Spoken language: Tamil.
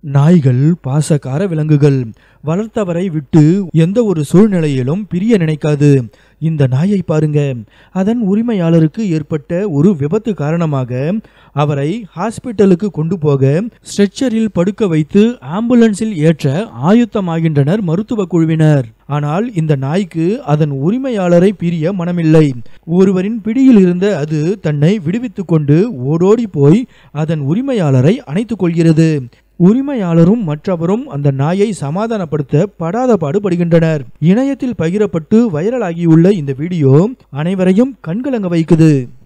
நாய்கள் பாசக்கார விலங்குகள் வளர்த்தவரை விட்டு எந்த ஒரு சூழ்நிலையிலும் பிரிய நினைக்காது இந்த நாயை பாருங்க அதன் உரிமையாளருக்கு ஏற்பட்ட ஒரு விபத்து காரணமாக அவரை ஹாஸ்பிட்டலுக்கு கொண்டு போக ஸ்ட்ரெச்சரில் படுக்க வைத்து ஆம்புலன்ஸில் ஏற்ற ஆயுத்தமாகின்றனர் மருத்துவ குழுவினர் ஆனால் இந்த நாய்க்கு அதன் உரிமையாளரை பிரிய மனமில்லை ஒருவரின் பிடியில் இருந்த அது தன்னை விடுவித்துக் கொண்டு ஓடோடி போய் அதன் உரிமையாளரை அணைத்துக் கொள்கிறது உரிமையாளரும் மற்றவரும் அந்த நாயை சமாதானப்படுத்த படாத பாடுபடுகின்றனர் இணையத்தில் பகிரப்பட்டு வைரலாகியுள்ள இந்த வீடியோ அனைவரையும் கண்கலங்க வைக்குது